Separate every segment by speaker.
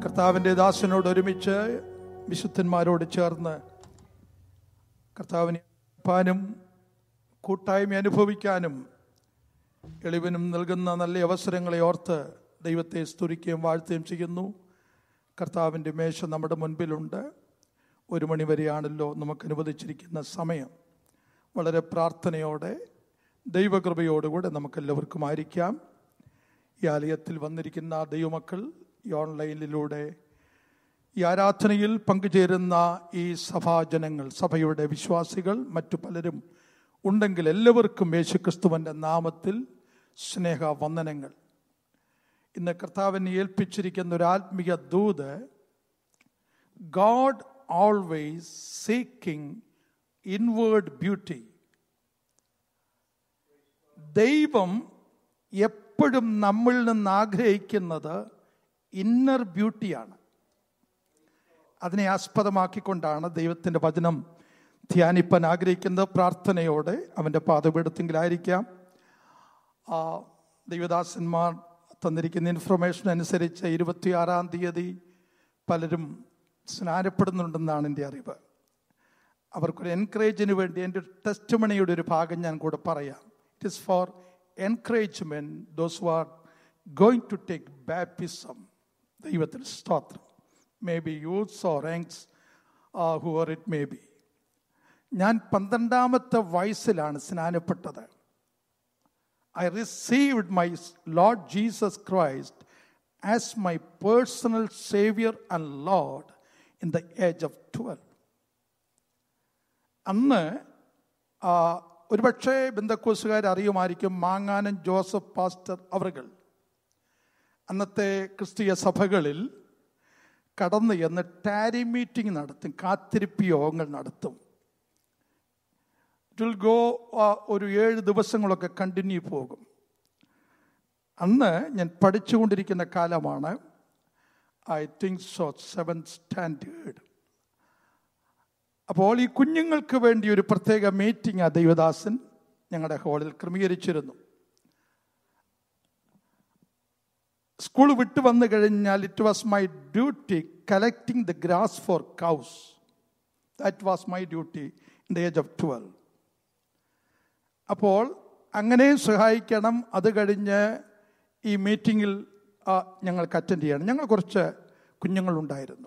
Speaker 1: കർത്താവിൻ്റെ ദാസനോട് ഒരുമിച്ച് വിശുദ്ധന്മാരോട് ചേർന്ന് കർത്താവിനെ പാനും കൂട്ടായ്മ അനുഭവിക്കാനും എളിവനും നൽകുന്ന നല്ല അവസരങ്ങളെ ഓർത്ത് ദൈവത്തെ സ്തുതിക്കുകയും വാഴ്ത്തുകയും ചെയ്യുന്നു കർത്താവിൻ്റെ മേശ നമ്മുടെ മുൻപിലുണ്ട് ഒരു മണിവരെയാണല്ലോ നമുക്ക് അനുവദിച്ചിരിക്കുന്ന സമയം വളരെ പ്രാർത്ഥനയോടെ ദൈവകൃപയോടുകൂടെ നമുക്കെല്ലാവർക്കും ആയിരിക്കാം ഈ ആലയത്തിൽ വന്നിരിക്കുന്ന ദൈവമക്കൾ ഈ ഓൺലൈനിലൂടെ ഈ ആരാധനയിൽ പങ്കുചേരുന്ന ഈ സഭാജനങ്ങൾ സഭയുടെ വിശ്വാസികൾ മറ്റു പലരും ഉണ്ടെങ്കിൽ എല്ലാവർക്കും യേശുക്രിസ്തുവിൻ്റെ നാമത്തിൽ സ്നേഹ വന്ദനങ്ങൾ ഇന്ന് കർത്താവിനെ ഏൽപ്പിച്ചിരിക്കുന്ന ഒരു ആത്മീയ ദൂത് God always seeking inward beauty ദൈവം എപ്പോഴും നമ്മളിൽ നിന്ന് ആഗ്രഹിക്കുന്നത് ഇന്നർ ബ്യൂട്ടിയാണ് അതിനെ ആസ്പദമാക്കിക്കൊണ്ടാണ് ദൈവത്തിൻ്റെ വചനം ധ്യാനിപ്പാൻ ആഗ്രഹിക്കുന്നത് പ്രാർത്ഥനയോടെ അവൻ്റെ പാതപീഠത്തെങ്കിലായിരിക്കാം ആ ദൈവദാസന്മാർ തന്നിരിക്കുന്ന ഇൻഫർമേഷൻ അനുസരിച്ച് ഇരുപത്തിയാറാം തീയതി പലരും സ്നാനപ്പെടുന്നുണ്ടെന്നാണ് എൻ്റെ അറിവ് അവർക്കൊരു എൻകറേജിന് വേണ്ടി എൻ്റെ ടെസ്റ്റ് മണിയുടെ ഒരു ഭാഗം ഞാൻ കൂടെ പറയാം it is for encouragement those who are going to take baptism ദൈവത്തിന് സ്തോത്രം may be youths or ranks who are it may be ഞാൻ പന്ത്രണ്ടാമത്തെ വയസ്സിലാണ് സ്നാനപ്പെട്ടത് I received my Lord Jesus Christ as my personal saviour and Lord in the age of twelve അന്ന് ഒരുപക്ഷെ ബന്ധക്കോസുകാർ അറിയുമായിരിക്കും മാങ്ങാനൻ Joseph pastor അവറുകൾ അന്നത്തെ ക്രിസ്തീയ സഭകളിൽ കടന്നു എന്ന് ടാരി മീറ്റിംഗ് നടത്തും കാത്തിരിപ്പ് യോഗങ്ങൾ നടത്തും ഇറ്റ് വിൽ ഗോ ഒരു ഏഴ് ദിവസങ്ങളൊക്കെ കണ്ടിന്യൂ പോകും അന്ന് ഞാൻ പഠിച്ചുകൊണ്ടിരിക്കുന്ന കാലമാണ് I think so seven standard അപ്പോൾ ഈ കുഞ്ഞുങ്ങൾക്ക് വേണ്ടി ഒരു പ്രത്യേക മീറ്റിംഗ് ആ ദൈവദാസൻ ഞങ്ങളുടെ ഹാളിൽ ക്രമീകരിച്ചിരുന്നു സ്കൂൾ വിട്ടു വന്നു കഴിഞ്ഞാൽ it was my duty collecting the grass for cows that was my duty in the age of twelve അപ്പോൾ അങ്ങനെയും സഹായിക്കണം അത് കഴിഞ്ഞ് ഈ മീറ്റിങ്ങിൽ ഞങ്ങൾക്ക് അറ്റൻഡ് ചെയ്യണം ഞങ്ങൾ കുറച്ച് കുഞ്ഞുങ്ങളുണ്ടായിരുന്നു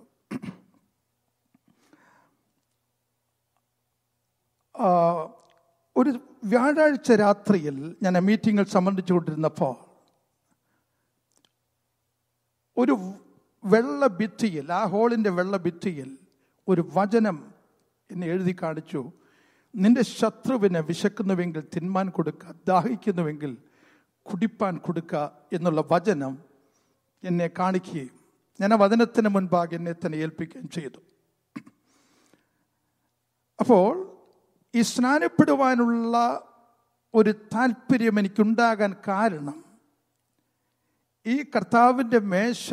Speaker 1: ഒരു വ്യാഴാഴ്ച രാത്രിയിൽ ഞാൻ ആ മീറ്റിങ്ങിൽ സംബന്ധിച്ചുകൊണ്ടിരുന്നപ്പോൾ ഒരു വെള്ള ഭിത്തിയിൽ ആ ഹോളിൻ്റെ വെള്ള ഭിത്തിയിൽ ഒരു വചനം എന്നെ എഴുതി കാണിച്ചു നിന്റെ ശത്രുവിനെ വിശക്കുന്നുവെങ്കിൽ തിന്മാൻ കൊടുക്കുക ദാഹിക്കുന്നുവെങ്കിൽ കുടിപ്പാൻ കൊടുക്കുക എന്നുള്ള വചനം എന്നെ കാണിക്കുകയും ഞാൻ ആ വചനത്തിന് മുൻപാകെ എന്നെ തന്നെ ഏൽപ്പിക്കുകയും ചെയ്തു അപ്പോൾ ഈ സ്നാനപ്പെടുവാനുള്ള ഒരു താല്പര്യം എനിക്കുണ്ടാകാൻ കാരണം ഈ കർത്താവിൻ്റെ മേശ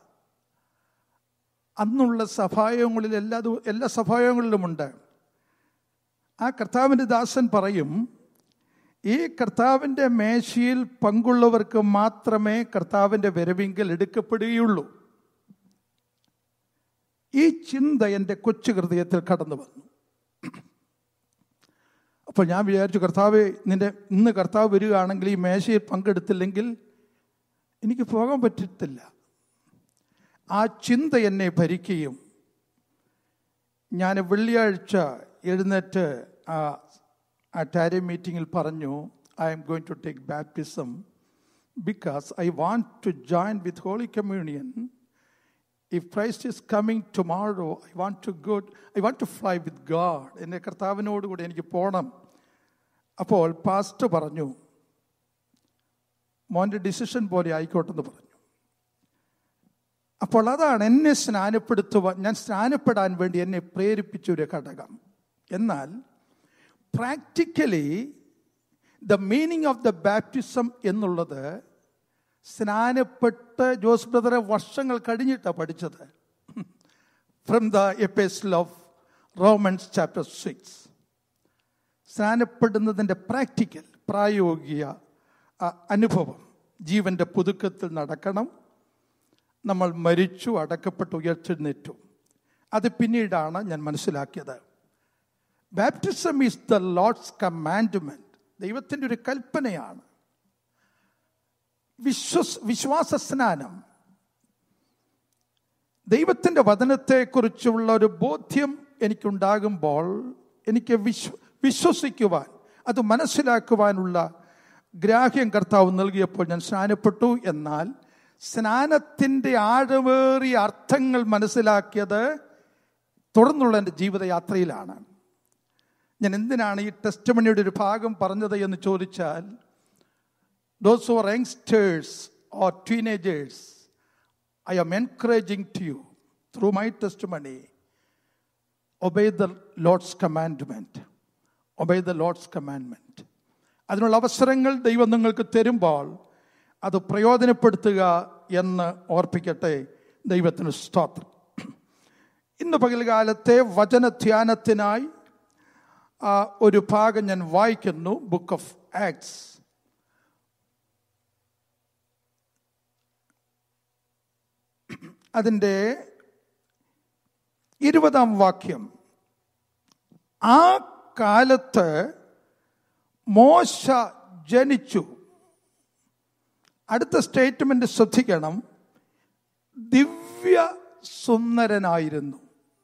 Speaker 1: അന്നുള്ള സഭായോഗങ്ങളിൽ എല്ലാ എല്ലാ സഭായോഗങ്ങളിലുമുണ്ട് ആ കർത്താവിൻ്റെ ദാസൻ പറയും ഈ കർത്താവിൻ്റെ മേശയിൽ പങ്കുള്ളവർക്ക് മാത്രമേ കർത്താവിൻ്റെ വരവിങ്കൽ എടുക്കപ്പെടുകയുള്ളൂ ഈ ചിന്ത എൻ്റെ കൊച്ചു ഹൃദയത്തിൽ കടന്നു വന്നു അപ്പോൾ ഞാൻ വിചാരിച്ചു കർത്താവ് നിന്റെ ഇന്ന് കർത്താവ് വരികയാണെങ്കിൽ ഈ മേശയിൽ പങ്കെടുത്തില്ലെങ്കിൽ എനിക്ക് പോകാൻ പറ്റത്തില്ല ആ ചിന്ത എന്നെ ഭരിക്കുകയും ഞാൻ വെള്ളിയാഴ്ച എഴുന്നേറ്റ് ആ ആ ടാരി മീറ്റിങ്ങിൽ പറഞ്ഞു I'm going to take baptism because I want to join with holy communion if Christ is coming tomorrow I want to good I want to fly with God എൻ്റെ കർത്താവിനോടുകൂടി എനിക്ക് പോകണം അപ്പോൾ പാസ്റ്റ് പറഞ്ഞു മോൻ്റെ ഡിസിഷൻ പോലെ ആയിക്കോട്ടെന്ന് പറഞ്ഞു അപ്പോൾ അതാണ് എന്നെ സ്നാനപ്പെടുത്തുവാൻ ഞാൻ സ്നാനപ്പെടാൻ വേണ്ടി എന്നെ പ്രേരിപ്പിച്ച ഒരു ഘടകം എന്നാൽ practically the meaning of the baptism എന്നുള്ളത് സ്നാനപ്പെട്ട് ജോസ് ബ്രദറെ വർഷങ്ങൾ കഴിഞ്ഞിട്ടാണ് പഠിച്ചത് ഫ്രം ദ എപ്പേസിൽ ഓഫ് റോമൻസ് ചാപ്റ്റർ സിക്സ് സ്നാനപ്പെടുന്നതിൻ്റെ പ്രാക്ടിക്കൽ പ്രായോഗിക അനുഭവം ജീവന്റെ പുതുക്കത്തിൽ നടക്കണം നമ്മൾ മരിച്ചു അടക്കപ്പെട്ട് ഉയർച്ചെഴുന്നേറ്റു അത് പിന്നീടാണ് ഞാൻ മനസ്സിലാക്കിയത് baptism is the Lord's commandment ദൈവത്തിൻ്റെ ഒരു കൽപ്പനയാണ് വിശ്വസ് വിശ്വാസ സ്നാനം ദൈവത്തിൻ്റെ വചനത്തെക്കുറിച്ചുള്ള ഒരു ബോധ്യം എനിക്കുണ്ടാകുമ്പോൾ എനിക്ക് വിശ്വ വിശ്വസിക്കുവാൻ അത് മനസ്സിലാക്കുവാനുള്ള ഗ്രാഹ്യം കർത്താവ് നൽകിയപ്പോൾ ഞാൻ സ്നാനപ്പെട്ടു എന്നാൽ സ്നാനത്തിൻ്റെ ആഴമേറിയ അർത്ഥങ്ങൾ മനസ്സിലാക്കിയത് തുടർന്നുള്ള എൻ്റെ ജീവിതയാത്രയിലാണ് ഞാൻ എന്തിനാണ് ഈ ടെസ്റ്റ് മണിയുടെ ഒരു ഭാഗം പറഞ്ഞത് എന്ന് ചോദിച്ചാൽ those or youngsters or teenagers I am encouraging to you through my testimony obey the Lord's commandment obey the Lord's commandment അതിനുള്ള അവസരങ്ങൾ ദൈവം നിങ്ങൾക്ക് തരുമ്പോൾ അത് പ്രയോജനപ്പെടുത്തുക എന്ന് ഓർപ്പിക്കട്ടെ ദൈവത്തിന് സ്തോത്രം ഇന്ന് പകൽകാലത്തെ വചനധ്യാനത്തിനായി ആ, ഒരു ഭാഗം ഞാൻ വായിക്കുന്നു ബുക്ക് ഓഫ് ആക്ട്സ് അതിൻ്റെ ഇരുപതാം വാക്യം ആ കാലത്ത് മോശ ജനിച്ചു അടുത്ത സ്റ്റേറ്റ്മെന്റ് ശ്രദ്ധിക്കണം ദിവ്യ സുന്ദരനായിരുന്നു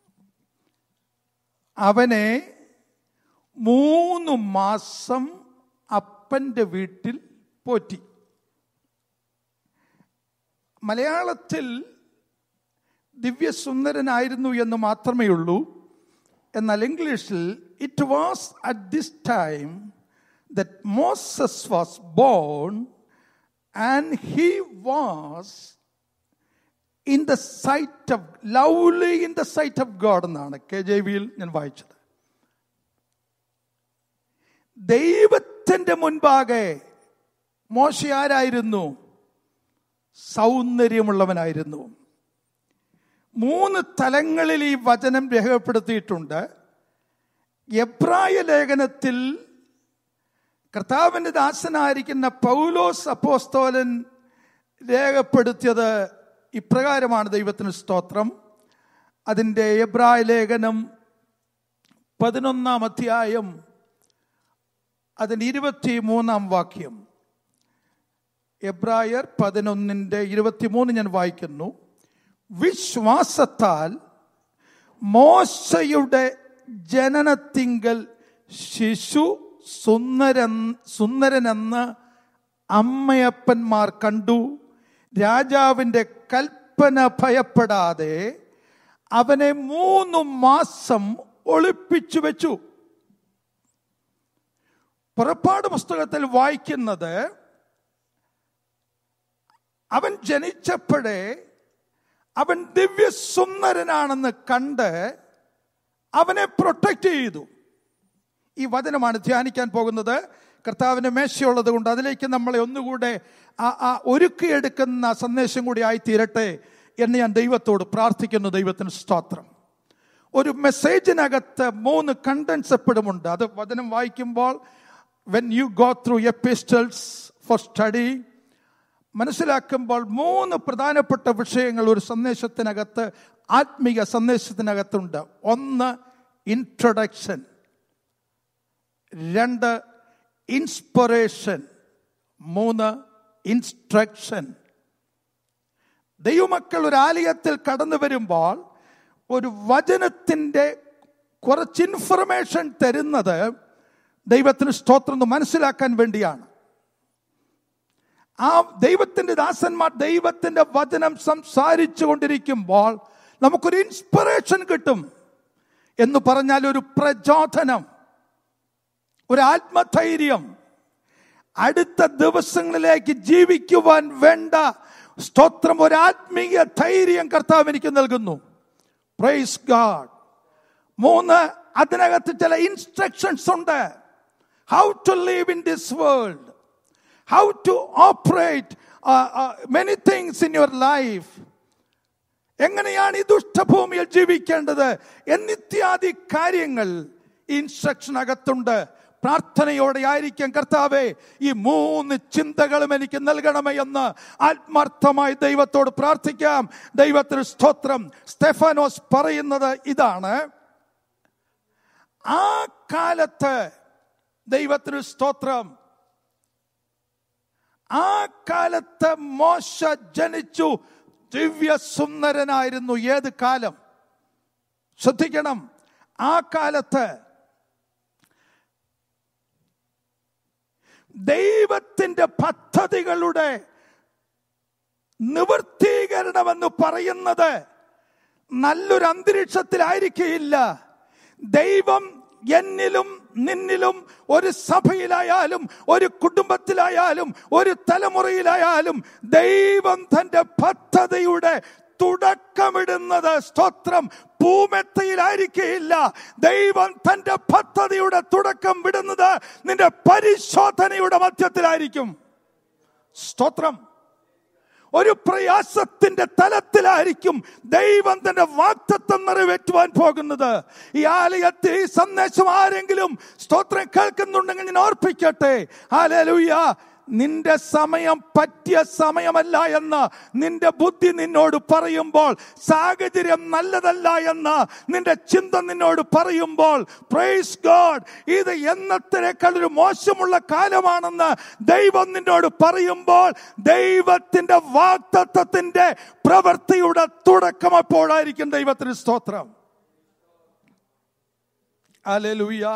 Speaker 1: അവനെ മൂന്ന് മാസം അപ്പന്റെ വീട്ടിൽ പോറ്റി മലയാളത്തിൽ ദിവ്യസുന്ദരനായിരുന്നു എന്ന് മാത്രമേ ഉള്ളൂ എന്നാൽ ഇംഗ്ലീഷിൽ it was at this time that Moses was born and he was in the sight of lovely in the sight of God എന്നാണ് കെ ജെ വിയിൽ ഞാൻ വായിച്ചത് ദൈവത്തിന്റെ മുൻപാകെ മോശ ആരായിരുന്നു സൗന്ദര്യമുള്ളവനായിരുന്നു മൂന്ന് തലങ്ങളിൽ ഈ വചനം രേഖപ്പെടുത്തിയിട്ടുണ്ട് എബ്രായ ലേഖനത്തിൽ കർത്താവിൻ്റെ ദാസനായിരിക്കുന്ന പൗലോസ് അപ്പോസ്തോലൻ രേഖപ്പെടുത്തിയത് ഇപ്രകാരമാണ് ദൈവത്തിന് സ്തോത്രം അതിൻ്റെ എബ്രായ ലേഖനം പതിനൊന്നാം അധ്യായം അതിൻ്റെ ഇരുപത്തി മൂന്നാം വാക്യം എബ്രായർ പതിനൊന്നിൻ്റെ ഇരുപത്തിമൂന്ന് ഞാൻ വായിക്കുന്നു വിശ്വാസത്താൽ മോശയുടെ ജനനത്തിങ്കൽ ശിശു സുന്ദരൻ സുന്ദരനെന്ന് അമ്മയപ്പന്മാർ കണ്ടു രാജാവിൻ്റെ കൽപ്പന ഭയപ്പെടാതെ അവനെ മൂന്ന് മാസം ഒളിപ്പിച്ചു വെച്ചു പുറപ്പാട് പുസ്തകത്തിൽ വായിക്കുന്നത് അവൻ ജനിച്ചപ്പോഴേ അവൻ ദിവ്യസുന്ദരനാണെന്ന് കണ്ട് അവനെ പ്രൊട്ടക്റ്റ് ചെയ്തു ഈ വചനമാണ് ധ്യാനിക്കാൻ പോകുന്നത് കർത്താവിന് മേശയുള്ളത് കൊണ്ട് അതിലേക്ക് നമ്മളെ ഒന്നുകൂടെ ആ ആ ഒരുക്കിയെടുക്കുന്ന സന്ദേശം കൂടി ആയി തീരട്ടെ എന്ന് ഞാൻ ദൈവത്തോട് പ്രാർത്ഥിക്കുന്നു ദൈവത്തിന് സ്തോത്രം ഒരു മെസ്സേജിനകത്ത് മൂന്ന് കണ്ടൻസ് എപ്പോഴും ഉണ്ട് അത് വചനം വായിക്കുമ്പോൾ when you go through epistles for study മനസ്സിലാക്കുമ്പോൾ മൂന്ന് പ്രധാനപ്പെട്ട വിഷയങ്ങൾ ഒരു സന്ദേശത്തിനകത്ത് ആത്മീക സന്ദേശത്തിനകത്തുണ്ട് ഒന്ന് ഇൻട്രൊഡക്ഷൻ രണ്ട് ഇൻസ്പിറേഷൻ മൂന്ന് ഇൻസ്ട്രക്ഷൻ ദൈവമക്കൾ ഒരു ആലയത്തിൽ കടന്നു വരുമ്പോൾ ഒരു വചനത്തിൻ്റെ കുറച്ച് ഇൻഫർമേഷൻ തരുന്നത് ദൈവത്തിന് സ്തോത്രം എന്ന് മനസ്സിലാക്കാൻ വേണ്ടിയാണ് ആ ദൈവത്തിന്റെ ദാസന്മാർ ദൈവത്തിന്റെ വചനം സംസാരിച്ചു കൊണ്ടിരിക്കുമ്പോൾ നമുക്കൊരു ഇൻസ്പിറേഷൻ കിട്ടും എന്ന് പറഞ്ഞാൽ ഒരു പ്രചോദനം ഒരു ആത്മധൈര്യം അടുത്ത ദിവസങ്ങളിലേക്ക് ജീവിക്കുവാൻ വേണ്ട സ്തോത്രം ഒരു ആത്മീയ ധൈര്യം കർത്താവ് എനിക്ക് നൽകുന്നു പ്രൈസ് ഗാഡ് മൂന്ന് അതിനകത്ത് ചില ഇൻസ്ട്രക്ഷൻസ് ഉണ്ട് how to live in this world how to operate many things in your life എങ്ങനെയാണ് ഈ ദുഷ്ടഭൂമിയിൽ ജീവിക്കേണ്ടത് എന്നിത്യാദി കാര്യങ്ങൾ ഇൻസ്ട്രക്ഷൻ അകത്തുണ്ട് പ്രാർത്ഥനയോടെ ആയിരിക്കും കർത്താവെ ഈ മൂന്ന് ചിന്തകളും എനിക്ക് നൽകണമേ എന്ന് ആത്മാർത്ഥമായി ദൈവത്തോട് പ്രാർത്ഥിക്കാം ദൈവത്തിന് സ്തോത്രം സ്റ്റെഫാനോസ് പറയുന്നത് ഇതാണ് ആ കാലത്ത് ദൈവത്തിന് സ്തോത്രം ആ കാലത്ത് മോശ ജനിച്ചു ദിവ്യ സുന്ദരനായിരുന്നു ഏത് കാലം ശ്രദ്ധിക്കണം ആ കാലത്ത് ദൈവത്തിന്റെ പദ്ധതികളുടെ നിവൃത്തീകരണമെന്ന് പറയുന്നത് നല്ലൊരു അന്തരീക്ഷത്തിലായിരിക്കുകയില്ല ദൈവം എന്നിലും നിന്നിലും ഒരു സഭയിലായാലും ഒരു കുടുംബത്തിലായാലും ഒരു തലമുറയിലായാലും ദൈവം തന്റെ പദ്ധതിയുടെ തുടക്കമിടുന്നത് സ്തോത്രം ഭൂമെത്തയിലായിരിക്കുകയില്ല ദൈവം തന്റെ പദ്ധതിയുടെ തുടക്കം വിടുന്നത് നിന്റെ പരിശോധനയുടെ മധ്യത്തിലായിരിക്കും സ്തോത്രം ഒരു പ്രയാസത്തിന്റെ തലത്തിലായിരിക്കും ദൈവം തന്റെ വാക്തത്വം നിറവേറ്റുവാൻ പോകുന്നത് ഈ ആലയത്തിൽ ഈ സന്ദേശം ആരെങ്കിലും സ്തോത്രം കേൾക്കുന്നുണ്ടെങ്കിൽ ഞാൻ ഓർപ്പിക്കട്ടെ ഹാലലൂയ നിന്റെ സമയം പറ്റിയ സമയമല്ല എന്ന് നിന്റെ ബുദ്ധി നിന്നോട് പറയുമ്പോൾ സാഹചര്യം നല്ലതല്ല എന്ന് നിന്റെ ചിന്ത നിന്നോട് പറയുമ്പോൾ പ്രൈസ് ഗോഡ് ഇത് എന്നത്തിനേക്കാൾ ഒരു മോശമുള്ള കാലമാണെന്ന് ദൈവം നിന്നോട് പറയുമ്പോൾ ദൈവത്തിന്റെ വാക്തത്വത്തിന്റെ പ്രവൃത്തിയുടെ തുടക്കം അപ്പോഴായിരിക്കും ദൈവത്തിന് സ്തോത്രം അലലുയ്യ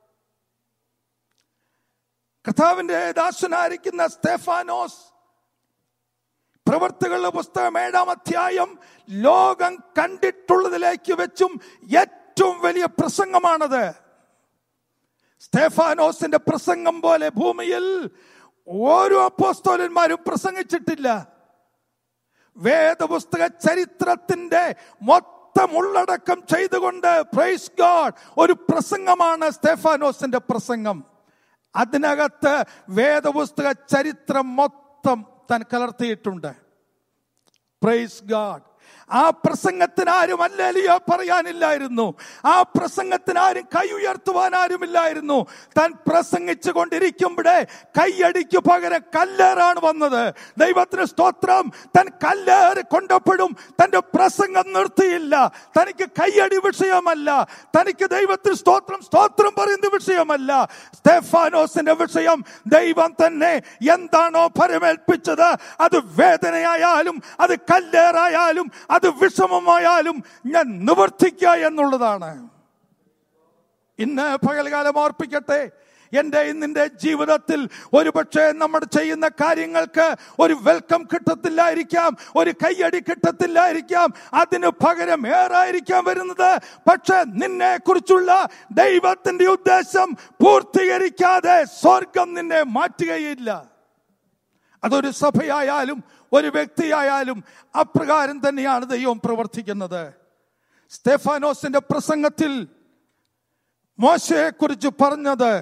Speaker 1: കർത്താവിന്റെ ദാസനായിരിക്കുന്ന സ്തേഫാനോസ് പ്രവർത്തികളുടെ പുസ്തകം ഏഴാം അധ്യായം ലോകം കണ്ടിട്ടുള്ളതിലേക്ക് വെച്ചും ഏറ്റവും വലിയ പ്രസംഗമാണത് സ്തേഫാനോസിന്റെ പ്രസംഗം പോലെ ഭൂമിയിൽ ഓരോ അപ്പോസ്തോലന്മാരും പ്രസംഗിച്ചിട്ടില്ല വേദപുസ്തക ചരിത്രത്തിന്റെ മൊത്തം ഉള്ളടക്കം ചെയ്തുകൊണ്ട് പ്രൈസ് ഗോഡ് ഒരു പ്രസംഗമാണ് സ്തേഫാനോസിന്റെ പ്രസംഗം അതിനകത്ത് വേദപുസ്തക ചരിത്രം മൊത്തം താൻ കലർത്തിയിട്ടുണ്ട് പ്രൈസ് ഗാഡ് ആ പ്രസംഗത്തിന് ആരും അല്ലേലിയ പറയാനില്ലായിരുന്നു ആ പ്രസംഗത്തിന് ആരും കൈ ഉയർത്തുവാൻ ആരുമില്ലായിരുന്നു താൻ പ്രസംഗിച്ചു കൊണ്ടിരിക്കുമ്പോഴേ കൈയടിക്ക് പകരം കല്ലേറാണ് വന്നത് ദൈവത്തിന് സ്തോത്രം താൻ കല്ലേറ് കൊണ്ടപ്പോഴും തന്റെ പ്രസംഗം നിർത്തിയില്ല തനിക്ക് കൈയടി വിഷയമല്ല തനിക്ക് ദൈവത്തിന് സ്തോത്രം സ്തോത്രം പറയുന്ന വിഷയമല്ല സ്തേഫാനോസിന്റെ വിഷയം ദൈവം തന്നെ എന്താണോ പരമേൽപ്പിച്ചത് അത് വേദനയായാലും അത് കല്ലേറായാലും അത് വിഷമമായാലും ഞാൻ നിവർത്തിക്കുക എന്നുള്ളതാണ് ഇന്ന് പകൽകാലം ഓർപ്പിക്കട്ടെ എന്റെ ഇന്നിന്റെ ജീവിതത്തിൽ ഒരുപക്ഷെ നമ്മൾ ചെയ്യുന്ന കാര്യങ്ങൾക്ക് ഒരു വെൽക്കം കിട്ടത്തില്ലായിരിക്കാം ഒരു കയ്യടി കിട്ടത്തില്ലായിരിക്കാം അതിന് പകരം ഏറായിരിക്കാം വരുന്നത് പക്ഷെ നിന്നെ കുറിച്ചുള്ള ദൈവത്തിന്റെ ഉദ്ദേശം പൂർത്തീകരിക്കാതെ സ്വർഗം നിന്നെ മാറ്റുകയില്ല അതൊരു സഭയായാലും ഒരു വ്യക്തിയായാലും അപ്രകാരം തന്നെയാണ് ദൈവം പ്രവർത്തിക്കുന്നത് സ്തേഫാനോസിന്റെ പ്രസംഗത്തിൽ മോശയെ കുറിച്ച് പറഞ്ഞത്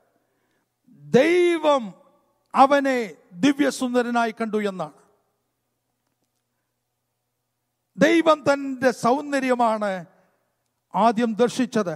Speaker 1: ദൈവം അവനെ ദിവ്യസുന്ദരനായി കണ്ടു എന്നാണ് ദൈവം തന്റെ സൗന്ദര്യമാണ് ആദ്യം ദർശിച്ചത്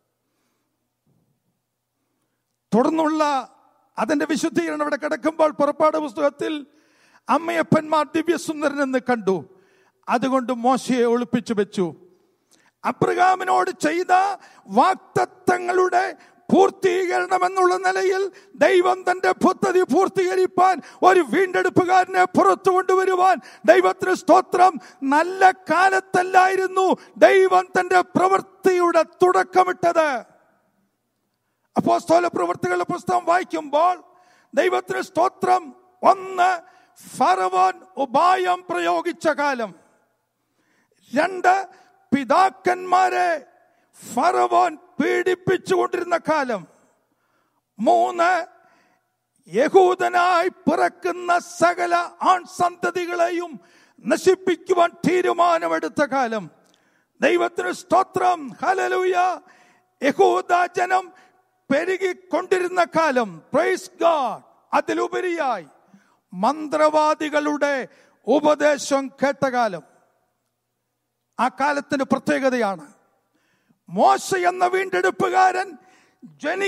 Speaker 1: തുടർന്നുള്ള അതിന്റെ വിശുദ്ധീകരണം ഇവിടെ കിടക്കുമ്പോൾ പുറപ്പാട് പുസ്തകത്തിൽ അമ്മയപ്പന്മാർ ദിവ്യസുന്ദരൻ എന്ന് കണ്ടു അതുകൊണ്ട് മോശയെ ഒളിപ്പിച്ചു വെച്ചു അബ്രഹാമിനോട് ചെയ്ത വാക്തത്വങ്ങളുടെ പൂർത്തീകരണം എന്നുള്ള നിലയിൽ ദൈവം തന്റെ പദ്ധതി പൂർത്തീകരിപ്പാൻ ഒരു വീണ്ടെടുപ്പുകാരനെ പുറത്തു കൊണ്ടുവരുവാൻ ദൈവത്തിന് സ്തോത്രം നല്ല കാലത്തല്ലായിരുന്നു ദൈവം തന്റെ പ്രവൃത്തിയുടെ തുടക്കമിട്ടത് അപ്പോ സ്ഥല പ്രവൃത്തികളുടെ പുസ്തകം വായിക്കുമ്പോൾ ദൈവത്തിന് സ്തോത്രം ഒന്ന് ഫറവോൻ ഉപായം പ്രയോഗിച്ച കാലം രണ്ട് പിതാക്കന്മാരെ ഫറവോൻ പീഡിപ്പിച്ചുകൊണ്ടിരുന്ന കാലം മൂന്ന് യഹൂദനായി പിറക്കുന്ന സകല ആൺസന്തതികളെയും നശിപ്പിക്കുവാൻ തീരുമാനമെടുത്ത കാലം ദൈവത്തിന് സ്തോത്രം ഹലലൂയ യഹൂദ ജനം പെരുകിക്കൊണ്ടിരുന്ന കാലം പ്രൈസ് ഗാഡ് അതിലുപരിയായി മന്ത്രവാദികളുടെ ഉപദേശം കേട്ട കാലം ആ കാലത്തിന്റെ പ്രത്യേകതയാണ് മോശ എന്ന വീണ്ടെടുപ്പുകാരൻ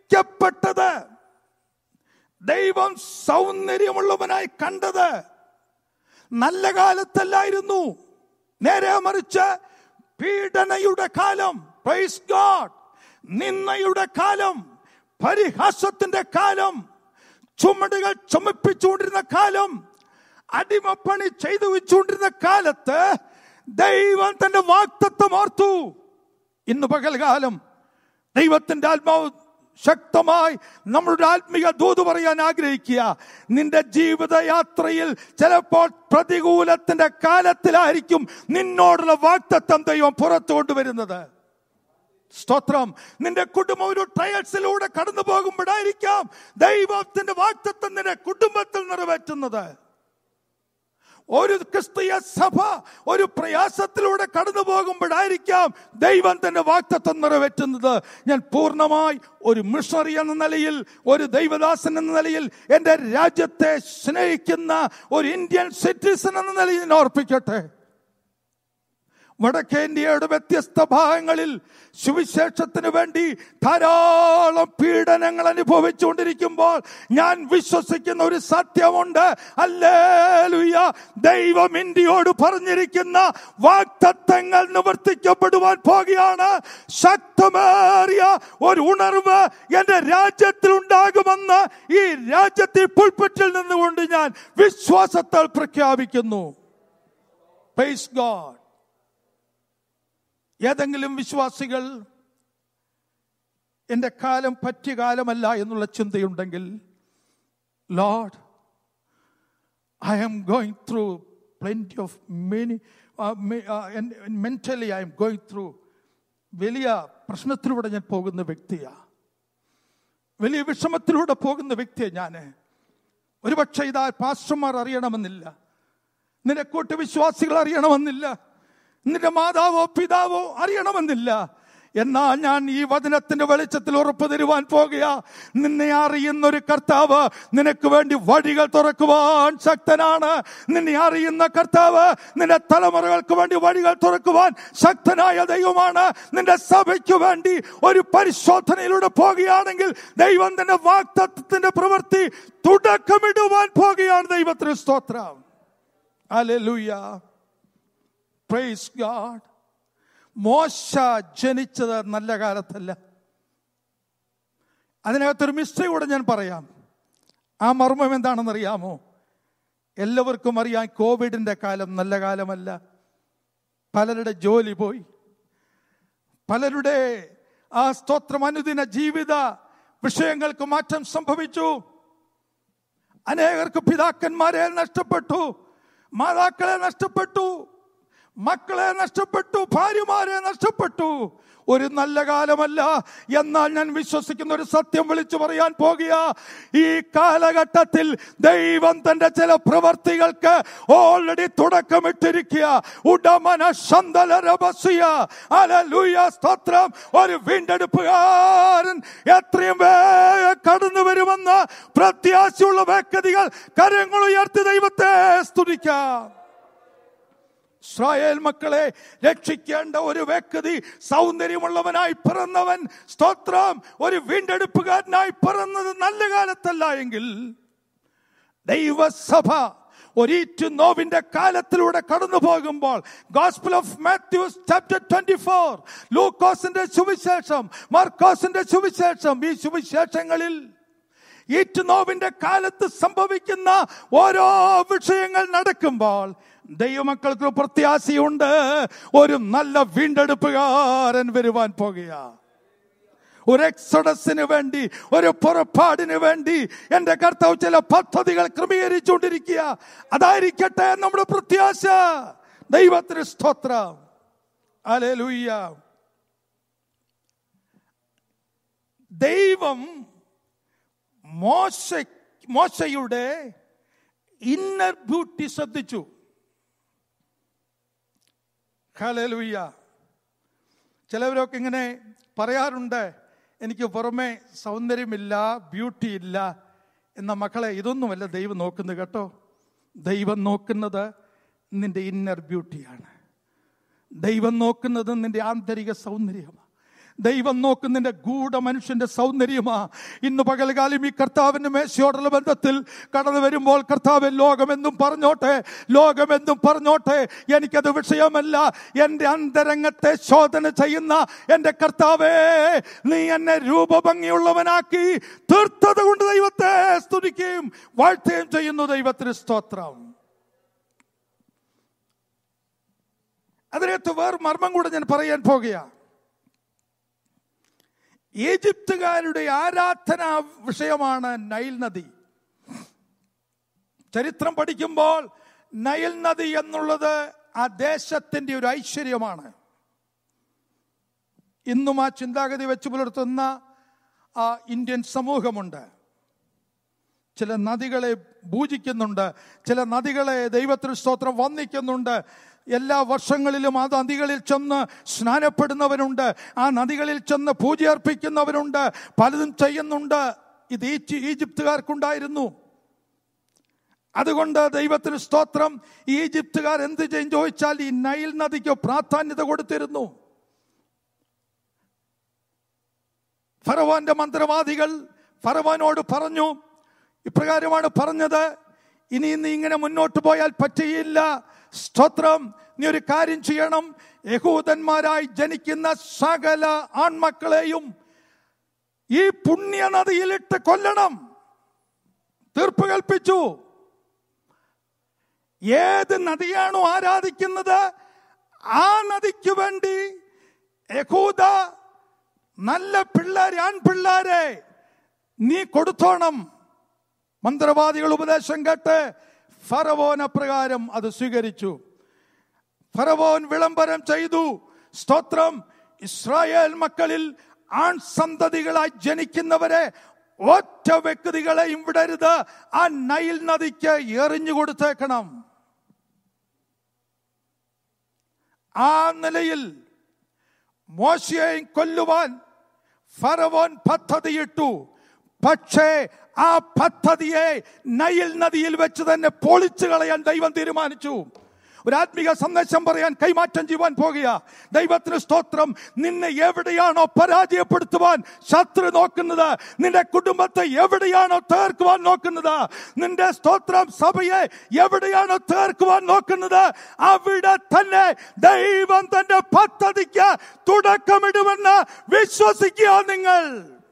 Speaker 1: വിളിക്കപ്പെട്ടത് ദൈവം സൗന്ദര്യമുള്ളവനായി കണ്ടത് നല്ല കാലത്തല്ലായിരുന്നു നേരെ മറിച്ച് പീഡനയുടെ കാലം പ്രൈസ് ഗോഡ് നിന്നയുടെ കാലം പരിഹാസത്തിന്റെ കാലം ചുമടുകൾ ചുമപ്പിച്ചുകൊണ്ടിരുന്ന കാലം അടിമപ്പണി ചെയ്തു വെച്ചുകൊണ്ടിരുന്ന കാലത്ത് ദൈവം തന്റെ വാക്തത്വം ഓർത്തു ഇന്ന് പകൽകാലം ദൈവത്തിന്റെ ആത്മാവ് ശക്തമായി നമ്മളുടെ ആത്മീയ ദൂത് പറയാൻ ആഗ്രഹിക്കുക നിന്റെ ജീവിതയാത്രയിൽ ചിലപ്പോൾ പ്രതികൂലത്തിന്റെ കാലത്തിലായിരിക്കും നിന്നോടുള്ള വാക്തത്വം ദൈവം പുറത്തു കൊണ്ടുവരുന്നത് സ്തോത്രം നിന്റെ കുടുംബം ഒരു ട്രയൽസിലൂടെ കടന്നു പോകുമ്പോഴായിരിക്കാം ദൈവത്തിന്റെ വാക്തത്വം നിന്റെ കുടുംബത്തിൽ നിറവേറ്റുന്നത് ഒരു ക്രിസ്തീയ സഭ ഒരു പ്രയാസത്തിലൂടെ കടന്നു പോകുമ്പോഴായിരിക്കാം ദൈവം തന്റെ വാക്തത്വം നിറവേറ്റുന്നത് ഞാൻ പൂർണ്ണമായി ഒരു മിഷണറി എന്ന നിലയിൽ ഒരു ദൈവദാസൻ എന്ന നിലയിൽ എൻ്റെ രാജ്യത്തെ സ്നേഹിക്കുന്ന ഒരു ഇന്ത്യൻ സിറ്റിസൺ എന്ന നിലയിൽ ഞാൻ ഓർപ്പിക്കട്ടെ വടക്കേ ഇന്ത്യയുടെ വ്യത്യസ്ത ഭാഗങ്ങളിൽ സുവിശേഷത്തിന് വേണ്ടി ധാരാളം പീഡനങ്ങൾ അനുഭവിച്ചുകൊണ്ടിരിക്കുമ്പോൾ ഞാൻ വിശ്വസിക്കുന്ന ഒരു സത്യമുണ്ട് അല്ലേലുയ ദൈവം ഇന്ത്യയോട് പറഞ്ഞിരിക്കുന്ന വാക്തത്വങ്ങൾ നിവർത്തിക്കപ്പെടുവാൻ പോകുകയാണ് ശക്തമേറിയ ഒരു ഉണർവ് എന്റെ രാജ്യത്തിൽ ഉണ്ടാകുമെന്ന് ഈ രാജ്യത്തെ പുൽപ്പറ്റിൽ നിന്നുകൊണ്ട് ഞാൻ വിശ്വാസത്താൽ പ്രഖ്യാപിക്കുന്നു Praise God. ഏതെങ്കിലും വിശ്വാസികൾ എൻ്റെ കാലം പറ്റിയ കാലമല്ല എന്നുള്ള ചിന്തയുണ്ടെങ്കിൽ Lord I am going through plenty of many mentally I'm going through വലിയ പ്രശ്നത്തിലൂടെ ഞാൻ പോകുന്ന വ്യക്തിയാണ് വലിയ വിഷമത്തിലൂടെ പോകുന്ന വ്യക്തിയാണ് ഞാൻ ഒരുപക്ഷെ ഇതാ പാസ്റ്റർമാർ അറിയണമെന്നില്ല നിന്റെ കൂട്ടുവിശ്വാസികൾ അറിയണമെന്നില്ല നിന്റെ മാതാവോ പിതാവോ അറിയണമെന്നില്ല എന്നാൽ ഞാൻ ഈ വചനത്തിന്റെ വെളിച്ചത്തിൽ ഉറപ്പ് തരുവാൻ പോകുക നിന്നെ അറിയുന്ന ഒരു കർത്താവ് നിനക്ക് വേണ്ടി വഴികൾ തുറക്കുവാൻ ശക്തനാണ് നിന്നെ അറിയുന്ന കർത്താവ് നിന്റെ തലമുറകൾക്ക് വേണ്ടി വഴികൾ തുറക്കുവാൻ ശക്തനായ ദൈവമാണ് നിന്റെ സഭയ്ക്ക് വേണ്ടി ഒരു പരിശോധനയിലൂടെ പോകുകയാണെങ്കിൽ ദൈവം തന്റെ വാക്തത്വത്തിന്റെ പ്രവൃത്തി തുടക്കമിടുവാൻ പോകുകയാണ് ദൈവത്തിന് സ്തോത്രം Hallelujah. Praise God. മോശ ജനിച്ചത് നല്ല കാലത്തല്ല അതിനകത്തൊരു മിസ്റ്ററി കൂടെ ഞാൻ പറയാം ആ മർമ്മം എന്താണെന്ന് അറിയാമോ എല്ലാവർക്കും അറിയാം കോവിഡിന്റെ കാലം നല്ല കാലമല്ല പലരുടെ ജോലി പോയി പലരുടെ ആ സ്തോത്രം അനുദിന ജീവിത വിഷയങ്ങൾക്ക് മാറ്റം സംഭവിച്ചു അനേകർക്ക് പിതാക്കന്മാരെ നഷ്ടപ്പെട്ടു മാതാക്കളെ നഷ്ടപ്പെട്ടു മക്കളെ നഷ്ടപ്പെട്ടു ഭാര്യമാരെ നഷ്ടപ്പെട്ടു ഒരു നല്ല കാലമല്ല എന്നാൽ ഞാൻ വിശ്വസിക്കുന്ന ഒരു സത്യം വിളിച്ചു പറയാൻ പോകുക ഈ കാലഘട്ടത്തിൽ ദൈവം തന്റെ ചില പ്രവർത്തികൾക്ക് ഓൾറെഡി തുടക്കമിട്ടിരിക്കുക ഉടമന ശന്തലരബസിയ അലലൂയ സ്തോത്രം ഒരു വീണ്ടെടുപ്പുകാരൻ എത്രയും വേഗം കടന്നു വരുമെന്ന് പ്രത്യാശയുള്ള വ്യക്തികൾ കരങ്ങൾ ഉയർത്തി ദൈവത്തെ സ്തുതിക്കാം ഇസ്രായേൽ മക്കളെ രക്ഷിക്കേണ്ട ഒരു വ്യക്തി സൗന്ദര്യമുള്ളവനായി പിറന്നവൻ സ്തോത്രം ഒരു വീണ്ടെടുപ്പുകാരനായി പിറന്നത് നല്ല കാലത്തല്ല എങ്കിൽ ദൈവസഭ ഒരീറ്റു നോവിന്റെ കാലത്തിലൂടെ കടന്നു പോകുമ്പോൾ gospel of Matthews chapter twenty four ലൂക്കോസിന്റെ സുവിശേഷം മാർക്കോസിന്റെ സുവിശേഷം ഈ സുവിശേഷങ്ങളിൽ ഈറ്റുനോവിന്റെ കാലത്ത് സംഭവിക്കുന്ന ഓരോ വിഷയങ്ങൾ നടക്കുമ്പോൾ ദൈവമക്കൾക്ക് പ്രത്യാശയുണ്ട് ഒരു നല്ല വീണ്ടെടുപ്പുകാരൻ വരുവാൻ പോകുക ഒരു എക്സഡസിന് വേണ്ടി ഒരു പുറപ്പാടിന് വേണ്ടി എന്റെ കർത്താവ് ചില പദ്ധതികൾ ക്രമീകരിച്ചുകൊണ്ടിരിക്കുക അതായിരിക്കട്ടെ നമ്മുടെ പ്രത്യാശ ദൈവത്തിന് സ്തോത്രം അലലുയ്യ ദൈവം മോശ മോശയുടെ ഇന്നർ ബ്യൂട്ടി ശ്രദ്ധിച്ചു ഹലലുയ്യ ചിലവരൊക്കെ ഇങ്ങനെ പറയാറുണ്ട് എനിക്ക് പുറമെ സൗന്ദര്യമില്ല ബ്യൂട്ടി ഇല്ല എന്ന മക്കളെ ഇതൊന്നുമല്ല ദൈവം നോക്കുന്നത് കേട്ടോ ദൈവം നോക്കുന്നത് നിന്റെ ഇന്നർ ബ്യൂട്ടിയാണ് ദൈവം നോക്കുന്നത് നിന്റെ ആന്തരിക സൗന്ദര്യമാണ് ദൈവം നോക്കുന്നതിന്റെ ഗൂഢ മനുഷ്യന്റെ സൗന്ദര്യമാ ഇന്ന് പകൽകാലം ഈ കർത്താവിന്റെ മേശയോടുള്ള ബന്ധത്തിൽ കടന്നു വരുമ്പോൾ കർത്താവ് ലോകമെന്നും പറഞ്ഞോട്ടെ ലോകമെന്നും പറഞ്ഞോട്ടെ എനിക്കത് വിഷയമല്ല എൻ്റെ അന്തരംഗത്തെ ശോധന ചെയ്യുന്ന എൻ്റെ കർത്താവേ നീ എന്നെ രൂപഭംഗിയുള്ളവനാക്കി തീർത്തത് കൊണ്ട് ദൈവത്തെ സ്തുതിക്കുകയും വാഴ്ത്തുകയും ചെയ്യുന്നു ദൈവത്തിന് സ്തോത്രം അതിനകത്ത് വേറെ മർമ്മം കൂടെ ഞാൻ പറയാൻ പോകുകയാണ് ഈജിപ്തുകാരുടെ ആരാധനാ വിഷയമാണ് നൈൽ നദി ചരിത്രം പഠിക്കുമ്പോൾ നൈൽ നദി എന്നുള്ളത് ആ ദേശത്തിന്റെ ഒരു ഐശ്വര്യമാണ് ഇന്നും ആ ചിന്താഗതി വെച്ച് പുലർത്തുന്ന ആ ഇന്ത്യൻ സമൂഹമുണ്ട് ചില നദികളെ പൂജിക്കുന്നുണ്ട് ചില നദികളെ ദൈവത്തിന് സ്തോത്രം വന്ദിക്കുന്നുണ്ട് എല്ലാ വർഷങ്ങളിലും ആ നദികളിൽ ചെന്ന് സ്നാനപ്പെടുന്നവരുണ്ട് ആ നദികളിൽ ചെന്ന് പൂജ അർപ്പിക്കുന്നവരുണ്ട് പലതും ചെയ്യുന്നുണ്ട് ഇത് ഈജി- ഈജിപ്തുകാർക്കുണ്ടായിരുന്നു അതുകൊണ്ട് ദൈവത്തിന് സ്തോത്രം ഈ ഈജിപ്തുകാർ എന്ത് ചെയ്യും ചോദിച്ചാൽ ഈ നൈൽ നദിക്ക് പ്രാധാന്യത കൊടുത്തിരുന്നു ഫറവോന്റെ മന്ത്രവാദികൾ ഫറവോനോട് പറഞ്ഞു ഇപ്രകാരമാണ് പറഞ്ഞത് ഇനി നീ ഇങ്ങനെ മുന്നോട്ട് പോയാൽ പറ്റിയില്ല സ്തോത്രം നീ ഒരു കാര്യം ചെയ്യണം യഹൂദന്മാരായി ജനിക്കുന്ന സകല ആൺമക്കളെയും ഈ പുണ്യ നദിയിലിട്ട് കൊല്ലണം തീർപ്പ് കൽപ്പിച്ചു ഏത് നദിയാണോ ആരാധിക്കുന്നത് ആ നദിക്ക് വേണ്ടി യഹൂദ നല്ല പിള്ളേരെ ആൺപിള്ളേരെ നീ കൊടുത്തോണം മന്ത്രവാദികൾ ഉപദേശം കേട്ട് ഫറവോൻ അപ്രകാരം അത് സ്വീകരിച്ചു ഫറവോൻ വിളംബരം ചെയ്തു സ്തോത്രം ഇസ്രായേൽ മക്കളിൽ ആൺ സന്തതികളായി ജനിക്കുന്നവരെ ഒറ്റ വ്യക്തികളെയും വിടരുത് ആ നൈൽ നദിക്ക് എറിഞ്ഞു കൊടുത്തേക്കണം ആ നിലയിൽ മോശയെയും കൊല്ലുവാൻ ഫറവോൻ പദ്ധതിയിട്ടു പക്ഷേ ആ പദ്ധതിയെ നൈൽ നദിയിൽ വെച്ച് തന്നെ പൊളിച്ചു കളയാൻ ദൈവം തീരുമാനിച്ചു ഒരു ആത്മീക സന്ദേശം പറയാൻ കൈമാറ്റം ചെയ്യുവാൻ പോകുക ദൈവത്തിന് സ്തോത്രം നിന്നെ എവിടെയാണോ പരാജയപ്പെടുത്തുവാൻ ശത്രു നോക്കുന്നത് നിന്റെ കുടുംബത്തെ എവിടെയാണോ തീർക്കുവാൻ നോക്കുന്നത് നിന്റെ സ്തോത്രം സഭയെ എവിടെയാണോ തീർക്കുവാൻ നോക്കുന്നത് അവിടെ തന്നെ ദൈവം തന്റെ പദ്ധതിക്ക് തുടക്കമിടുമെന്ന് വിശ്വസിക്കുക നിങ്ങൾ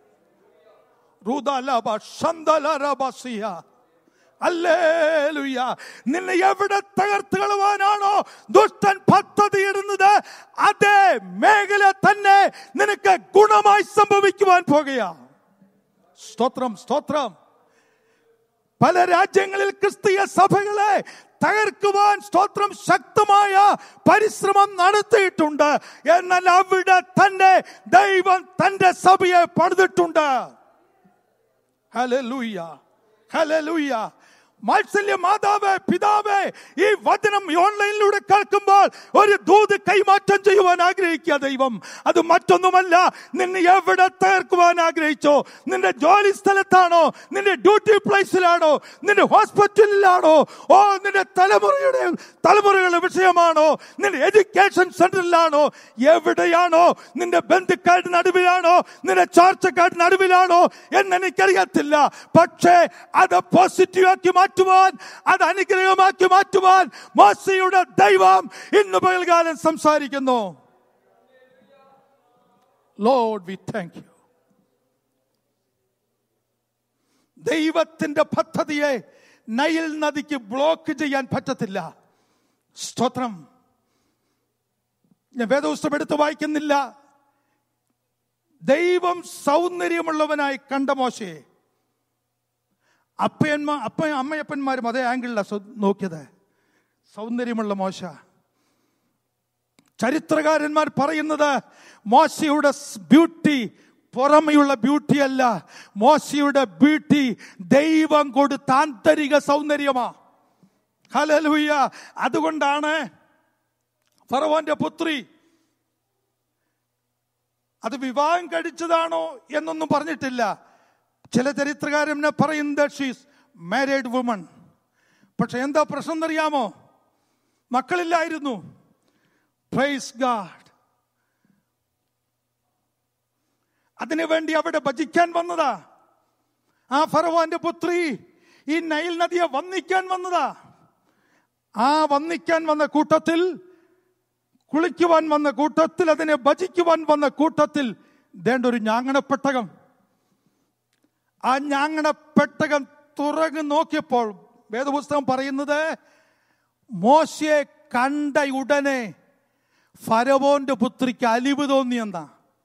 Speaker 1: റുദലബ ശന്തലരബസിയ. ഹല്ലേലൂയ. നിന്നെ എവിടെ തകർത്ത് കളവാനാണോ ദുഷ്ടൻ പദ്ധതി ഇടുന്നത് അതേ മേഖല തന്നെ നിനക്ക് ഗുണമായി സംഭവിക്കുവാൻ പോകുക സ്തോത്രം സ്തോത്രം പല രാജ്യങ്ങളിൽ ക്രിസ്തീയ സഭകളെ തകർക്കുവാൻ സ്തോത്രം ശക്തമായ പരിശ്രമം നടത്തിയിട്ടുണ്ട് എന്നാൽ അവിടെ തന്നെ ദൈവം തന്റെ സഭയെ പണിതിട്ടുണ്ട് ഹലലൂയ ഹലലൂയ മാത്സല്യ മാതാവ് പിതാവ് ഈ വചനം ഈ ഓൺലൈനിലൂടെ കേൾക്കുമ്പോൾ ഒരു ദൂത് കൈമാറ്റം ചെയ്യുവാൻ ആഗ്രഹിക്കുക ദൈവം അത് മറ്റൊന്നുമല്ല നിന്നെ എവിടെ തീർക്കുവാൻ ആഗ്രഹിച്ചോ നിന്റെ ജോലി സ്ഥലത്താണോ നിന്റെ ഡ്യൂട്ടി പ്ലേസിലാണോ നിന്റെ ഹോസ്പിറ്റലിലാണോ ഓ നിന്റെ തലമുറയുടെ തലമുറകളുടെ വിഷയമാണോ നിന്റെ എഡ്യൂക്കേഷൻ സെന്ററിലാണോ എവിടെയാണോ നിന്റെ ബന്ധുക്കാരുടെ നടുവിലാണോ നിന്റെ ചാർച്ചക്കാരുടെ നടുവിലാണോ എന്ന് എനിക്കറിയത്തില്ല പക്ഷേ അത് പോസിറ്റീവ് ആക്കി മാറ്റുവാൻ അത് അനുഗ്രഹമാക്കി മാറ്റുവാൻ മോശയുടെ ദൈവം ഇന്ന് പകൽക്കാലം സംസാരിക്കുന്നു ലോഡ് വി താങ്ക് യു ദൈവത്തിന്റെ പദ്ധതിയെ നൈൽ നദിക്ക് ബ്ലോക്ക് ചെയ്യാൻ പറ്റത്തില്ല സ്തോത്രം ഞാൻ വേദപുസ്തകം എടുത്ത് വായിക്കുന്നില്ല ദൈവം സൗന്ദര്യമുള്ളവനായി കണ്ട മോശയെ അപ്പയന്മാർ അപ്പ അമ്മയപ്പന്മാരും അതേ ആംഗിളിലാണ് നോക്കിയത് സൗന്ദര്യമുള്ള മോശ ചരിത്രകാരന്മാർ പറയുന്നത് മോശയുടെ ബ്യൂട്ടി പുറമെയുള്ള ബ്യൂട്ടി അല്ല മോശയുടെ ബ്യൂട്ടി ദൈവം കൊടുത്ത ആന്തരിക സൗന്ദര്യമാ ഹലലൂയ അതുകൊണ്ടാണ് ഫറവോന്റെ പുത്രി അത് വിവാഹം കഴിച്ചതാണോ എന്നൊന്നും പറഞ്ഞിട്ടില്ല ചില ചരിത്രകാരനെ പറയുന്നത് ഷീസ് മാരീഡ് വുമൺ പക്ഷെ എന്താ പ്രശ്നം എന്നറിയാമോ മക്കളില്ലായിരുന്നു പ്രൈസ് ഗാഡ് അതിനുവേണ്ടി അവിടെ ഭജിക്കാൻ വന്നതാ ആ ഫറവോന്റെ പുത്രി ഈ നൈൽ നദിയെ വന്നിക്കാൻ വന്നതാ ആ വന്നിക്കാൻ വന്ന കൂട്ടത്തിൽ കുളിക്കുവാൻ വന്ന കൂട്ടത്തിൽ അതിനെ ഭജിക്കുവാൻ വന്ന കൂട്ടത്തിൽ ദേണ്ട ഒരു ഞാങ്ങണപ്പെട്ടകം ആ ഞാങ്ങണപ്പെട്ടകം തുറങ്ങി നോക്കിയപ്പോൾ വേദപുസ്തകം പറയുന്നത് മോശയെ കണ്ട ഉടനെ ഫരവോന്റെ പുത്രിക്ക് അലിവ് തോന്നിയെന്നാ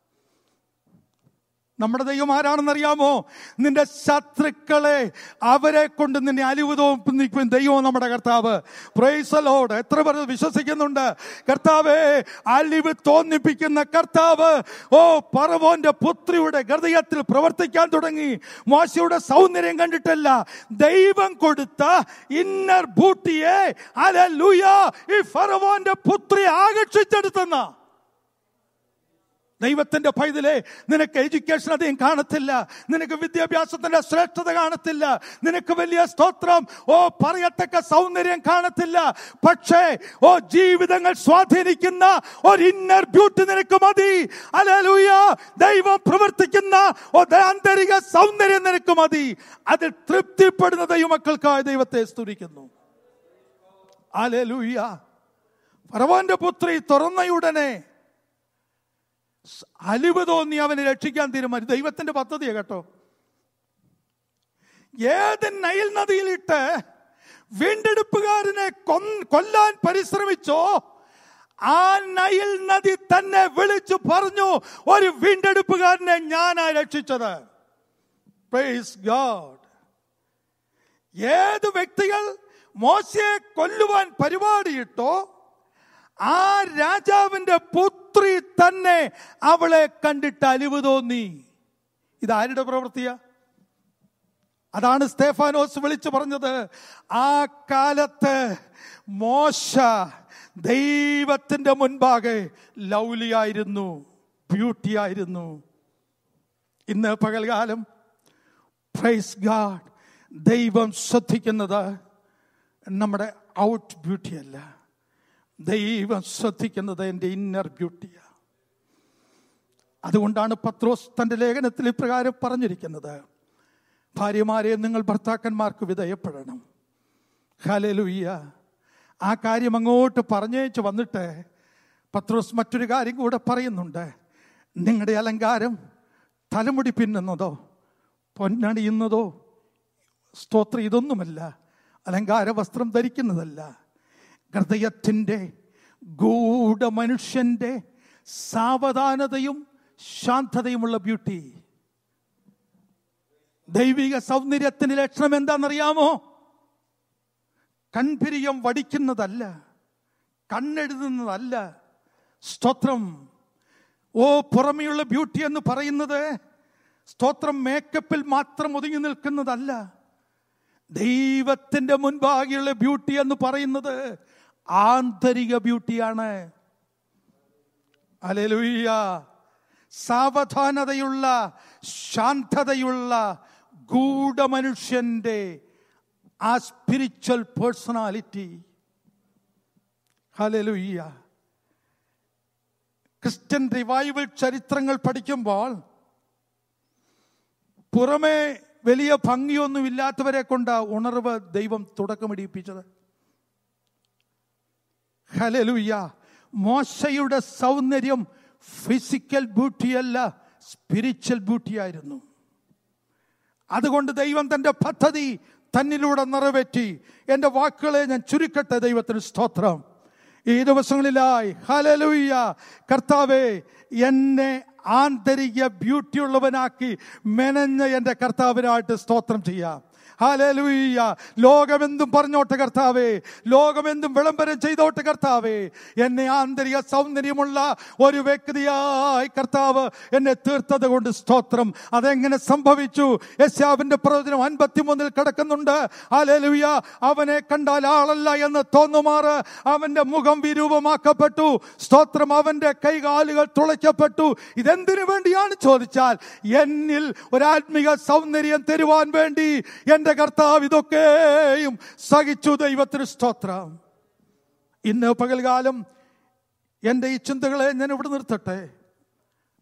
Speaker 1: നമ്മുടെ ദൈവം ആരാണെന്നറിയാമോ നിന്റെ ശത്രുക്കളെ അവരെ കൊണ്ട് നിന്നെ അലിവ് തോന്നിക്കും ദൈവം നമ്മുടെ കർത്താവ് പ്രൈസലോട് എത്ര പേർ വിശ്വസിക്കുന്നുണ്ട് കർത്താവേ അലിവ് തോന്നിപ്പിക്കുന്ന കർത്താവ് ഓ പറവോന്റെ പുത്രിയുടെ ഹൃദയത്തിൽ പ്രവർത്തിക്കാൻ തുടങ്ങി മോശയുടെ സൗന്ദര്യം കണ്ടിട്ടല്ല ദൈവം കൊടുത്ത ഇന്നർ ബൂട്ടിയെ അലൂയ ഈ ഫറവോന്റെ പുത്രി ആകർഷിച്ചെടുത്തെന്ന ദൈവത്തിന്റെ പൈതലെ നിനക്ക് എഡ്യൂക്കേഷൻ അധികം കാണത്തില്ല നിനക്ക് വിദ്യാഭ്യാസത്തിന്റെ ശ്രേഷ്ഠത കാണത്തില്ല നിനക്ക് വലിയ സ്തോത്രം ഓ പറയത്തക്ക സൗന്ദര്യം കാണത്തില്ല പക്ഷേ ഓ ജീവിതങ്ങൾ സ്വാധീനിക്കുന്ന ഒരു ഇന്നർ ബ്യൂട്ടി നിനക്ക് മതി അലലൂയ ദൈവം പ്രവർത്തിക്കുന്ന ഓ ആന്തരിക സൗന്ദര്യം നിനക്ക് മതി അതിൽ തൃപ്തിപ്പെടുന്ന ദൈവമക്കൾക്കായി ദൈവത്തെ സ്തുതിക്കുന്നു അലലൂയ ഫറവോന്റെ പുത്രി തുറന്നയുടനെ അലിവ് തോന്നി അവനെ രക്ഷിക്കാൻ തീരുമാനിച്ചു ദൈവത്തിന്റെ പദ്ധതിയാ കേട്ടോ ഏത് നൈൽ നദിയിലിട്ട് വീണ്ടെടുപ്പുകാരനെ കൊൻ- കൊല്ലാൻ പരിശ്രമിച്ചോ ആ നൈൽ നദി തന്നെ വിളിച്ചു പറഞ്ഞു ഒരു വീണ്ടെടുപ്പുകാരനെ ഞാനാ രക്ഷിച്ചത് പ്രൈസ് ഗാഡ് ഏത് വ്യക്തികൾ മോശയെ കൊല്ലുവാൻ പരിപാടിയിട്ടോ ആ രാജാവിന്റെ പുത്രി തന്നെ അവളെ കണ്ടിട്ട് അലിവ് തോന്നി ഇതാരുടെ പ്രവൃത്തിയാ അതാണ് സ്തേഫാനോസ് വിളിച്ചു പറഞ്ഞത് ആ കാലത്ത് മോശ ദൈവത്തിന്റെ മുൻപാകെ ലൗലിയായിരുന്നു ബ്യൂട്ടി ആയിരുന്നു ഇന്ന് പകൽകാലം പ്രൈസ് ഗാഡ് ദൈവം ശ്രദ്ധിക്കുന്നത് നമ്മുടെ ഔട്ട് ബ്യൂട്ടി അല്ല ദൈവം ശ്രദ്ധിക്കുന്നത് എൻ്റെ ഇന്നർ ബ്യൂട്ടിയാണ് അതുകൊണ്ടാണ് പത്രോസ് തന്റെ ലേഖനത്തിൽ ഇപ്രകാരം പറഞ്ഞിരിക്കുന്നത് ഭാര്യമാരെ നിങ്ങൾ ഭർത്താക്കന്മാർക്ക് വിധേയപ്പെടണം ഹലലുയ്യ ആ കാര്യം അങ്ങോട്ട് പറഞ്ഞേച്ച് വന്നിട്ട് പത്രോസ് മറ്റൊരു കാര്യം കൂടെ പറയുന്നുണ്ട് നിങ്ങളുടെ അലങ്കാരം തലമുടി പിന്നുന്നതോ പൊന്നണിയുന്നതോ സ്തോത്രം ഇതൊന്നുമല്ല അലങ്കാര വസ്ത്രം ധരിക്കുന്നതല്ല ഹൃദയത്തിൻ്റെ ഗൂഢ മനുഷ്യന്റെ സാവധാനതയും ശാന്തതയുമുള്ള ബ്യൂട്ടി ദൈവിക സൗന്ദര്യത്തിന്റെ ലക്ഷണം എന്താണെന്നറിയാമോ കൺപിരിയം വടിക്കുന്നതല്ല കണ്ണെഴുതുന്നതല്ല സ്തോത്രം ഓ പുറമെയുള്ള ബ്യൂട്ടി എന്ന് പറയുന്നത് സ്തോത്രം മേക്കപ്പിൽ മാത്രം ഒതുങ്ങി നിൽക്കുന്നതല്ല ദൈവത്തിന്റെ മുൻപാകെയുള്ള ബ്യൂട്ടി എന്ന് പറയുന്നത് ആന്തരിക ബ്യൂട്ടിയാണ് അലലുയ്യ സാവധാനതയുള്ള ശാന്തതയുള്ള ഗൂഢമനുഷ്യന്റെ ആ spiritual personality hallelujah Christian revival ചരിത്രങ്ങൾ പഠിക്കുമ്പോൾ പുറമെ വലിയ ഭംഗിയൊന്നും ഇല്ലാത്തവരെ കൊണ്ട് ഉണർവ് ദൈവം തുടക്കമിടിപ്പിച്ചത് ഹലലുയ്യ മോശയുടെ സൗന്ദര്യം ഫിസിക്കൽ ബ്യൂട്ടിയല്ല സ്പിരിച്വൽ ബ്യൂട്ടിയായിരുന്നു അതുകൊണ്ട് ദൈവം തന്റെ പദ്ധതി തന്നിലൂടെ നിറവേറ്റി എൻ്റെ വാക്കുകളെ ഞാൻ ചുരുക്കട്ടെ ദൈവത്തിന് സ്തോത്രം ഈ ദിവസങ്ങളിലായി ഹലലുയ്യ കർത്താവെ എന്നെ ആന്തരിക ബ്യൂട്ടിയുള്ളവനാക്കി മെനഞ്ഞ എൻ്റെ കർത്താവിനായിട്ട് സ്തോത്രം ചെയ്യാം ഹാലലൂയ്യ ലോകമെന്തും പറഞ്ഞോട്ടെ കർത്താവേ ലോകമെന്തും വിളംബരം ചെയ്തോട്ടെ കർത്താവേ എന്നെ ആന്തരിക സൗന്ദര്യമുള്ള ഒരു വ്യക്തിയായി കർത്താവ് എന്നെ തീർത്തത് കൊണ്ട് സ്തോത്രം അതെങ്ങനെ സംഭവിച്ചു യശാവിന്റെ പ്രവചനം അൻപത്തിമൂന്നിൽ കിടക്കുന്നുണ്ട് ഹാലലൂയ്യ അവനെ കണ്ടാൽ ആളല്ല എന്ന് തോന്നുമാറ് അവന്റെ മുഖം വിരൂപമാക്കപ്പെട്ടു സ്തോത്രം അവന്റെ കൈകാലുകൾ തുളയ്ക്കപ്പെട്ടു ഇതെന്തിനു വേണ്ടിയാണ് ചോദിച്ചാൽ എന്നിൽ ഒരാത്മിക സൗന്ദര്യം തരുവാൻ വേണ്ടി എന്റെ കർത്താവ് ഇതൊക്കെയും സഹിച്ചു ദൈവത്തിന് സ്തോത്രം ഇന്ന് പകൽകാലം എൻ്റെ ഈ ചിന്തകളെ ഞാൻ ഇവിടെ നിർത്തട്ടെ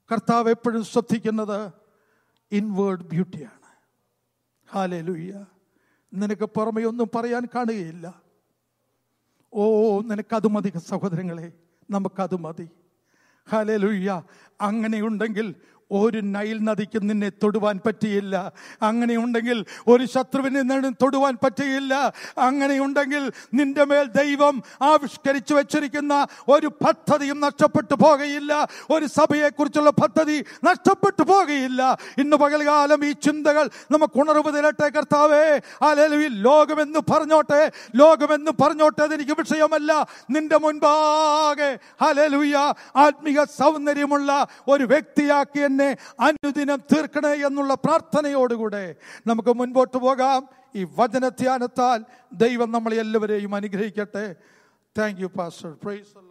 Speaker 1: കർത്താവ് എപ്പോഴും ശ്രദ്ധിക്കുന്നത് ഇൻവേർഡ് ബ്യൂട്ടിയാണ് ഹാലേ ലുയ്യ നിനക്ക് പുറമേ ഒന്നും പറയാൻ കാണുകയില്ല ഓ നിനക്കത് മതി സഹോദരങ്ങളെ നമുക്കത് മതി ഹാലേ ലുയ്യ അങ്ങനെയുണ്ടെങ്കിൽ ഒരു നൈൽ നദിക്ക് നിന്നെ തൊടുവാൻ പറ്റിയില്ല അങ്ങനെയുണ്ടെങ്കിൽ ഒരു ശത്രുവിനെ നിന്നെ തൊടുവാൻ പറ്റിയില്ല അങ്ങനെയുണ്ടെങ്കിൽ നിന്റെ മേൽ ദൈവം ആവിഷ്കരിച്ചു വെച്ചിരിക്കുന്ന ഒരു പദ്ധതിയും നഷ്ടപ്പെട്ടു പോകയില്ല ഒരു സഭയെക്കുറിച്ചുള്ള പദ്ധതി നഷ്ടപ്പെട്ടു പോകയില്ല ഇന്ന് പകൽകാലം ഈ ചിന്തകൾ നമുക്ക് ഉണർവ് തരട്ടെ കർത്താവേ അലലുവിൽ ലോകമെന്ന് പറഞ്ഞോട്ടെ ലോകമെന്ന് പറഞ്ഞോട്ടെ അതെനിക്ക് വിഷയമല്ല നിന്റെ മുൻപാകെ ഹലലുയ ആത്മിക സൗന്ദര്യമുള്ള ഒരു വ്യക്തിയാക്കി എന്നെ അനുദിനം തീർക്കണേ എന്നുള്ള പ്രാർത്ഥനയോടുകൂടെ നമുക്ക് മുൻപോട്ട് പോകാം ഈ വചനധ്യാനത്താൽ ദൈവം നമ്മളെ എല്ലാവരെയും അനുഗ്രഹിക്കട്ടെ താങ്ക് യു പാസ്റ്റർ പ്രൈസ്